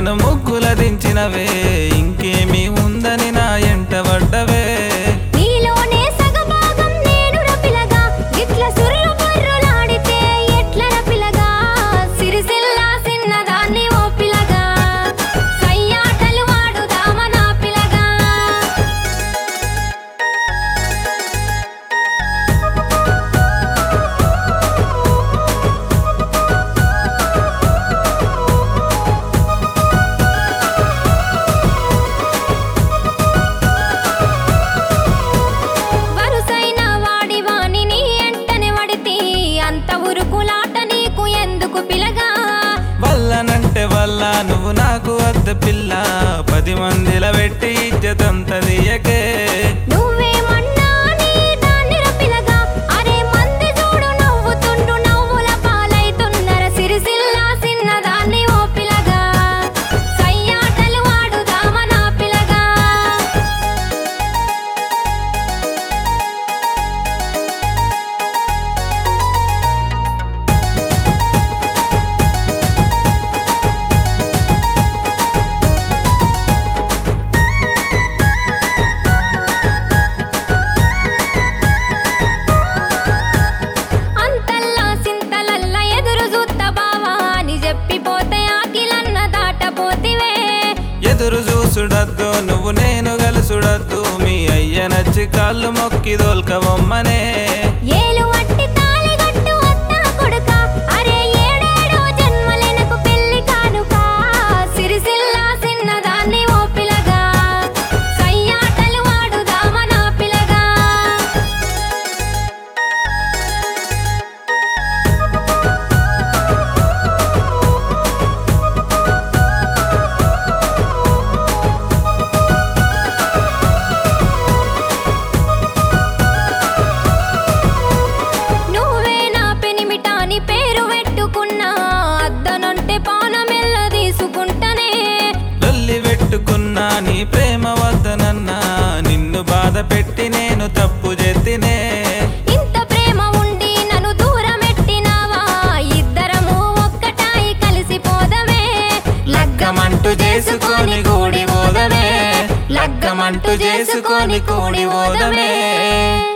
నన్ను ముగ్గుల దించినవే ఇంకేమీ ఉందని నా ఎంట పడ్డవే నీలోనే సగభాగం నేనుర పిలగా ఇట్ల సుర్రు బుర్రులాడితే ఎట్లర పిలగా సిరిసిల్ల సిన్నదాన్ని ఓ పిలగా సయ్యాటలు వాడుదామ నా పిలగా వరుసైన వాడి వాణి నీ ఎంటనే వడితి అంత ఉరుకులాట నీకు ఎందుకు పిలగా వల్లనంటే వల్ల నువ్వు నాకు వద్ద పిల్ల పది మందిల పెట్టి ఇజ్జతంత దియకే నువ్వేమన్నా నీ దాన్నిర పిలగా అరే మంది చూడు నవ్వుతుండు నవ్వుల పాలైతున్నర సిరిసిల్ల సిన్నదాన్ని ఓ పిలగా సయ్యాటలు వాడుదామ నా పిలగా అంతల్లా సింతలల్లా ఎదురు చూత్త బావా అని చెప్పిపోతే ఆకిలన్న దాటపోతివే ఎదురు చూసుడద్దు నువ్వు నేను గలుసుడద్దు మీ అయ్య నచ్చి కాళ్ళు మొక్కి దోల్కవమ్మనే ఏలు వట్టి తాళిగట్టు అత్తా కొడుక అరే ఏడేడో జన్మలెనకు పెళ్లి కానుక సిరిసిల్ల సిన్నదాన్ని ఓ పిలగా సయ్యాటలు వాడుదామ నా పిలగా నువ్వే నా పెనిమిటాని పేరు పెట్టుకున్నా అద్దనంటే పానమెల్ల తీసుకుంటనే లొల్లి పెట్టుకున్నా నీ ప్రేమ వద్దనన్నా నిన్ను బాధ పెట్టి నేను తప్పు చేతినే ఇంత ప్రేమ ఉండి నన్ను దూరమెట్టినావా ఇద్దరము ఒక్కటాయి కలిసిపోదమే లగ్గమంటూ చేసుకొని కూడి పోదమే లగ్గమంటూ చేసుకొని కూడి పోదమే